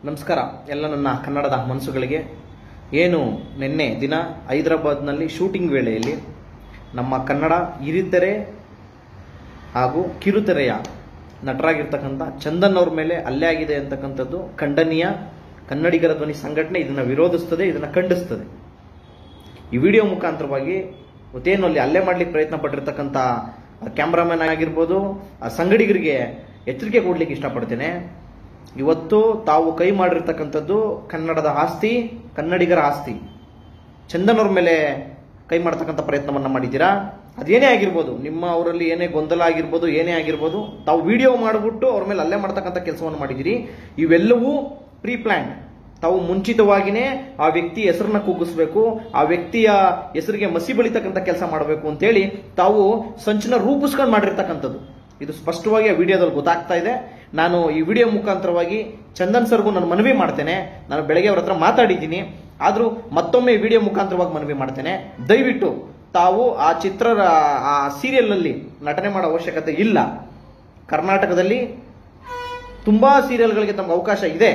ನಮಸ್ಕಾರ ಎಲ್ಲ ನನ್ನ ಕನ್ನಡದ ಮನಸ್ಸುಗಳಿಗೆ ಏನು ನಿನ್ನೆ ದಿನ ಹೈದರಾಬಾದ್ನಲ್ಲಿ ಶೂಟಿಂಗ್ ವೇಳೆಯಲ್ಲಿ ನಮ್ಮ ಕನ್ನಡ ಹಿರಿತೆರೆ ಹಾಗೂ ಕಿರುತೆರೆಯ ನಟರಾಗಿರ್ತಕ್ಕಂಥ ಚಂದನ್ ಅವ್ರ ಮೇಲೆ ಹಲ್ಲೆ ಆಗಿದೆ ಅಂತಕ್ಕಂಥದ್ದು ಖಂಡನೀಯ ಕನ್ನಡಿಗರ ಧ್ವನಿ ಸಂಘಟನೆ ಇದನ್ನು ವಿರೋಧಿಸ್ತದೆ ಇದನ್ನು ಖಂಡಿಸ್ತದೆ ಈ ವಿಡಿಯೋ ಮುಖಾಂತರವಾಗಿ ಮತ್ತೇನು ಅಲ್ಲಿ ಹಲ್ಲೆ ಮಾಡ್ಲಿಕ್ಕೆ ಪ್ರಯತ್ನ ಪಟ್ಟಿರ್ತಕ್ಕಂಥ ಕ್ಯಾಮ್ರಾಮನ್ ಆಗಿರ್ಬೋದು ಆ ಸಂಗಡಿಗರಿಗೆ ಎಚ್ಚರಿಕೆ ಕೊಡ್ಲಿಕ್ಕೆ ಇಷ್ಟಪಡ್ತೇನೆ ಇವತ್ತು ತಾವು ಕೈ ಮಾಡಿರ್ತಕ್ಕಂಥದ್ದು ಕನ್ನಡದ ಆಸ್ತಿ ಕನ್ನಡಿಗರ ಆಸ್ತಿ ಚಂದನ್ ಅವ್ರ ಮೇಲೆ ಕೈ ಮಾಡ್ತಕ್ಕಂಥ ಪ್ರಯತ್ನವನ್ನ ಮಾಡಿದ್ದೀರಾ ಅದೇನೇ ಆಗಿರ್ಬೋದು ನಿಮ್ಮ ಅವರಲ್ಲಿ ಏನೇ ಗೊಂದಲ ಆಗಿರ್ಬೋದು ಏನೇ ಆಗಿರ್ಬೋದು ತಾವು ವಿಡಿಯೋ ಮಾಡಿಬಿಟ್ಟು ಅವ್ರ ಮೇಲೆ ಹಲ್ಲೆ ಮಾಡ್ತಕ್ಕಂಥ ಕೆಲಸವನ್ನು ಮಾಡಿದ್ದೀರಿ ಇವೆಲ್ಲವೂ ಪ್ರೀ ಪ್ಲಾನ್ ತಾವು ಮುಂಚಿತವಾಗಿನೇ ಆ ವ್ಯಕ್ತಿ ಹೆಸರನ್ನ ಕುಗ್ಗಿಸ್ಬೇಕು ಆ ವ್ಯಕ್ತಿಯ ಹೆಸರಿಗೆ ಮಸಿ ಬಳಿತಕ್ಕಂಥ ಕೆಲಸ ಮಾಡಬೇಕು ಅಂತೇಳಿ ತಾವು ಸಂಚನ ರೂಪಿಸ್ಕೊಂಡು ಮಾಡಿರ್ತಕ್ಕಂಥದ್ದು ಇದು ಸ್ಪಷ್ಟವಾಗಿ ಆ ವಿಡಿಯೋದಲ್ಲಿ ಗೊತ್ತಾಗ್ತಾ ಇದೆ ನಾನು ಈ ವಿಡಿಯೋ ಮುಖಾಂತರವಾಗಿ ಚಂದನ್ ಸರ್ಗೂ ನಾನು ಮನವಿ ಮಾಡ್ತೇನೆ ನಾನು ಬೆಳಗ್ಗೆ ಅವ್ರ ಹತ್ರ ಮಾತಾಡಿದ್ದೀನಿ ಆದರೂ ಮತ್ತೊಮ್ಮೆ ಈ ವಿಡಿಯೋ ಮುಖಾಂತರವಾಗಿ ಮನವಿ ಮಾಡ್ತೇನೆ ದಯವಿಟ್ಟು ತಾವು ಆ ಚಿತ್ರ ಆ ಸೀರಿಯಲ್ ಅಲ್ಲಿ ನಟನೆ ಮಾಡೋ ಅವಶ್ಯಕತೆ ಇಲ್ಲ ಕರ್ನಾಟಕದಲ್ಲಿ ತುಂಬಾ ಸೀರಿಯಲ್ಗಳಿಗೆ ತಮ್ಗೆ ಅವಕಾಶ ಇದೆ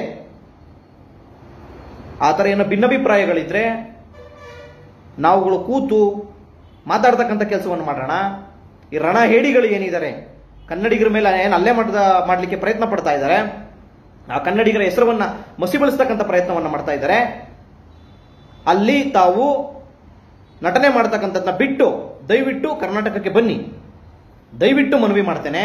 ಆ ಥರ ಏನೋ ಭಿನ್ನಾಭಿಪ್ರಾಯಗಳಿದ್ರೆ ನಾವುಗಳು ಕೂತು ಮಾತಾಡ್ತಕ್ಕಂಥ ಕೆಲಸವನ್ನು ಮಾಡೋಣ ಈ ರಣ ಹೇಡಿಗಳು ಏನಿದ್ದಾರೆ ಕನ್ನಡಿಗರ ಮೇಲೆ ಏನು ಅಲ್ಲೇ ಮಾಡದ ಮಾಡಲಿಕ್ಕೆ ಪ್ರಯತ್ನ ಪಡ್ತಾ ಇದ್ದಾರೆ ಆ ಕನ್ನಡಿಗರ ಹೆಸರನ್ನ ಮಸಿಬಳಿಸ್ತಕ್ಕಂಥ ಪ್ರಯತ್ನವನ್ನು ಮಾಡ್ತಾ ಇದ್ದಾರೆ ಅಲ್ಲಿ ತಾವು ನಟನೆ ಮಾಡ್ತಕ್ಕಂಥದ್ದನ್ನ ಬಿಟ್ಟು ದಯವಿಟ್ಟು ಕರ್ನಾಟಕಕ್ಕೆ ಬನ್ನಿ ದಯವಿಟ್ಟು ಮನವಿ ಮಾಡ್ತೇನೆ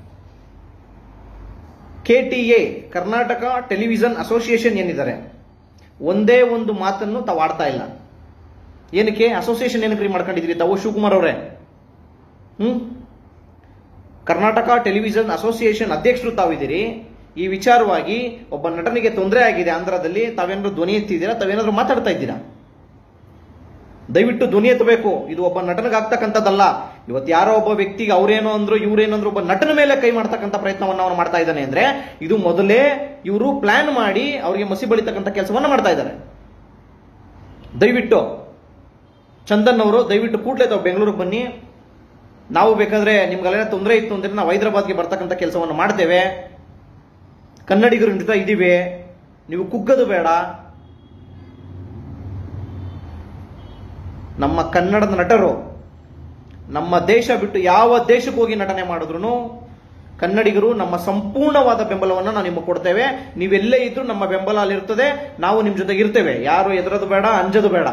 K T A Karnataka television association ಏನಿದ್ದಾರೆ ಒಂದೇ ಒಂದು ಮಾತನ್ನು ತಾವು ಆಡ್ತಾ ಇಲ್ಲ ಏನಕ್ಕೆ ಅಸೋಸಿಯೇಷನ್ ಏನಕ್ಕೆ ಮಾಡ್ಕೊಂಡಿದ್ದೀರಿ ತಾವು ಶಿವಕುಮಾರ್ ಅವರೇ ಹ್ಮ್ ಕರ್ನಾಟಕ ಟೆಲಿವಿಷನ್ ಅಸೋಸಿಯೇಷನ್ ಅಧ್ಯಕ್ಷರು ತಾವಿದ್ದೀರಿ ಈ ವಿಚಾರವಾಗಿ ಒಬ್ಬ ನಟನಿಗೆ ತೊಂದರೆ ಆಗಿದೆ ಆಂಧ್ರದಲ್ಲಿ ತಾವೇನಾದ್ರು ಧ್ವನಿ ಎತ್ತಿದ್ದೀರಾ ತಾವೇನಾದ್ರು ಮಾತಾಡ್ತಾ ಇದ್ದೀರಾ ದಯವಿಟ್ಟು ಧ್ವನಿ ಎತ್ತಬೇಕು ಇದು ಒಬ್ಬ ನಟನಿಗಾಗ್ತಕ್ಕಂಥದ್ದಲ್ಲ ಇವತ್ತು ಯಾರೋ ಒಬ್ಬ ವ್ಯಕ್ತಿಗೆ ಅವ್ರೇನೋ ಅಂದ್ರು ಇವ್ರೇನೋ ಅಂದ್ರು ಒಬ್ಬ ನಟನ ಮೇಲೆ ಕೈ ಮಾಡ್ತಕ್ಕಂಥ ಪ್ರಯತ್ನವನ್ನ ಅವನು ಮಾಡ್ತಾ ಇದ್ದಾನೆ ಅಂದ್ರೆ ಇದು ಮೊದಲೇ ಇವರು ಪ್ಲಾನ್ ಮಾಡಿ ಅವರಿಗೆ ಮಸಿ ಬಳಿತಕ್ಕಂಥ ಕೆಲಸವನ್ನ ಮಾಡ್ತಾ ಇದ್ದಾರೆ ದಯವಿಟ್ಟು ಚಂದನ್ ಅವರು ದಯವಿಟ್ಟು ಕೂಡಲೇ ತಾವು ಬೆಂಗಳೂರಿಗೆ ಬನ್ನಿ ನಾವು ಬೇಕಾದ್ರೆ ನಿಮ್ಗೆಲ್ಲ ತೊಂದರೆ ಇತ್ತು ಅಂದ್ರೆ ನಾವು ಹೈದರಾಬಾದ್ಗೆ ಬರ್ತಕ್ಕಂಥ ಕೆಲಸವನ್ನು ಮಾಡ್ತೇವೆ ಕನ್ನಡಿಗರ ಜೊತೆ ಇದೀವಿ ನೀವು ಕುಗ್ಗದು ಬೇಡ ನಮ್ಮ ಕನ್ನಡದ ನಟರು ನಮ್ಮ ದೇಶ ಬಿಟ್ಟು ಯಾವ ದೇಶಕ್ಕೆ ಹೋಗಿ ನಟನೆ ಮಾಡಿದ್ರು ಕನ್ನಡಿಗರು ನಮ್ಮ ಸಂಪೂರ್ಣವಾದ ಬೆಂಬಲವನ್ನು ನಾವು ನಿಮಗೆ ಕೊಡ್ತೇವೆ ನೀವೆಲ್ಲೇ ಇದ್ರೂ ನಮ್ಮ ಬೆಂಬಲ ಅಲ್ಲಿರ್ತದೆ ನಾವು ನಿಮ್ಮ ಜೊತೆಗೆ ಇರ್ತೇವೆ ಯಾರು ಎದುರದು ಬೇಡ ಅಂಜದು ಬೇಡ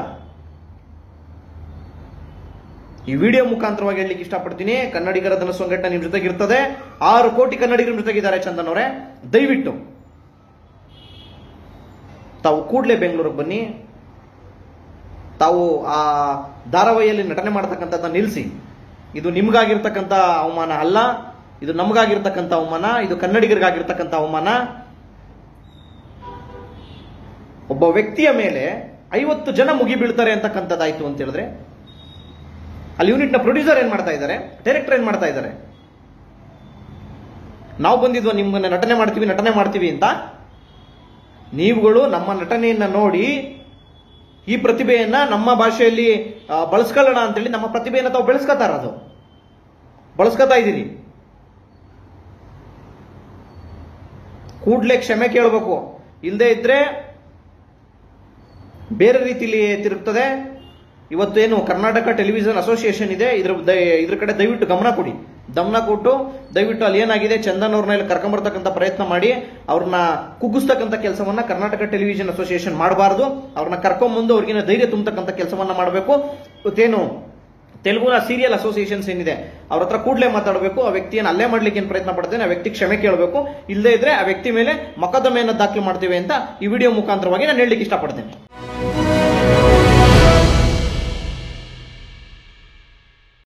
ಈ ವಿಡಿಯೋ ಮುಖಾಂತರವಾಗಿ ಹೇಳಲಿಕ್ಕೆ ಇಷ್ಟಪಡ್ತೀನಿ ಕನ್ನಡಿಗರ ಧನ ಸಂಘಟನೆ ನಿಮ್ಮ ಜೊತೆಗೆ ಇರ್ತದೆ ಆರು ಕೋಟಿ ಕನ್ನಡಿಗರ ಜೊತೆಗಿದ್ದಾರೆ ಚಂದನ್ ಅವರೇ ದಯವಿಟ್ಟು ತಾವು ಕೂಡಲೇ ಬೆಂಗಳೂರಿಗೆ ಬನ್ನಿ ತಾವು ಆ ಧಾರಾವಾಹಿಯಲ್ಲಿ ನಟನೆ ಮಾಡ್ತಕ್ಕಂಥದ್ದನ್ನ ನಿಲ್ಲಿಸಿ ಇದು ನಿಮ್ಗಾಗಿರ್ತಕ್ಕಂಥ ಅವಮಾನ ಅಲ್ಲ ಇದು ನಮಗಾಗಿರ್ತಕ್ಕಂಥ ಅವಮಾನ ಇದು ಕನ್ನಡಿಗರಿಗಾಗಿರ್ತಕ್ಕಂಥ ಅವಮಾನ ಒಬ್ಬ ವ್ಯಕ್ತಿಯ ಮೇಲೆ ಐವತ್ತು ಜನ ಮುಗಿ ಬೀಳ್ತಾರೆ ಅಂತಕ್ಕಂಥದ್ದಾಯ್ತು ಅಂತ ಹೇಳಿದ್ರೆ ಅಲ್ಲಿ ಯೂನಿಟ್ನ ಪ್ರೊಡ್ಯೂಸರ್ ಏನ್ ಮಾಡ್ತಾ ಇದ್ದಾರೆ ಡೈರೆಕ್ಟರ್ ಏನ್ ಮಾಡ್ತಾ ಇದ್ದಾರೆ ನಾವು ಬಂದಿದ್ವ ನಿಮ್ಮನ್ನ ನಟನೆ ಮಾಡ್ತೀವಿ ನಟನೆ ಮಾಡ್ತೀವಿ ಅಂತ ನೀವುಗಳು ನಮ್ಮ ನಟನೆಯನ್ನ ನೋಡಿ ಈ ಪ್ರತಿಭೆಯನ್ನ ನಮ್ಮ ಭಾಷೆಯಲ್ಲಿ ಆ, ಬಳಸ್ಕೊಳ್ಳೋಣ ಅಂತೇಳಿ ನಮ್ಮ ಪ್ರತಿಭೆಯನ್ನ ತಾವು ಬೆಳೆಸ್ಕೊತಾರ ಅದು ಬಳಸ್ಕೊತಾ ಇದ್ದೀರಿ ಕೂಡ್ಲೆ ಕ್ಷಮೆ ಕೇಳಬೇಕು ಇಲ್ಲದೆ ಇದ್ರೆ ಬೇರೆ ರೀತಿಲಿ ತಿರುಗ್ತದೆ ಇವತ್ತೇನು ಕರ್ನಾಟಕ ಟೆಲಿವಿಷನ್ ಅಸೋಸಿಯೇಷನ್ ಇದೆ ಇದ್ರ ದ- ಇದ್ರ ಕಡೆ ದಯವಿಟ್ಟು ಗಮನ ಕೊಡಿ ಗಮನ ಕೊಟ್ಟು ದಯವಿಟ್ಟು ಅಲ್ಲಿ ಏನಾಗಿದೆ ಚಂದನ್ ಅವ್ರನ್ನ ಇಲ್ಲಿ ಕರ್ಕೊಂಬರ್ತಕ್ಕಂಥ ಪ್ರಯತ್ನ ಮಾಡಿ ಅವ್ರನ್ನ ಕುಗ್ಗಿಸ್ತಕ್ಕಂಥ ಕೆಲಸವನ್ನ ಕರ್ನಾಟಕ ಟೆಲಿವಿಷನ್ ಅಸೋಸಿಯೇಷನ್ ಮಾಡಬಾರದು ಅವ್ರನ್ನ ಕರ್ಕೊಂಬಂದು ಅವ್ರಿಗಿನ ಧೈರ್ಯ ತುಂಬತಕ್ಕಂಥ ಕೆಲಸವನ್ನ ಮಾಡಬೇಕು ಇವತ್ತೇನು ತೆಲುಗುನ ಸೀರಿಯಲ್ ಅಸೋಸಿಯೇಷನ್ಸ್ ಏನಿದೆ ಅವ್ರ ಹತ್ರ ಕೂಡಲೇ ಮಾತಾಡಬೇಕು ಆ ವ್ಯಕ್ತಿಯನ್ನು ಅಲ್ಲೇ ಮಾಡ್ಲಿಕ್ಕೆ ಏನು ಪ್ರಯತ್ನ ಪಡ್ತೇನೆ ಆ ವ್ಯಕ್ತಿ ಕ್ಷಮೆ ಕೇಳಬೇಕು ಇಲ್ಲದೇ ಇದ್ರೆ ಆ ವ್ಯಕ್ತಿ ಮೇಲೆ ಮೊಕದ್ದಮೆಯನ್ನು ದಾಖಲು ಮಾಡ್ತೇವೆ ಅಂತ ಈ ವಿಡಿಯೋ ಮುಖಾಂತರವಾಗಿ ನಾನು ಹೇಳಲಿಕ್ಕೆ ಇಷ್ಟಪಡ್ತೇನೆ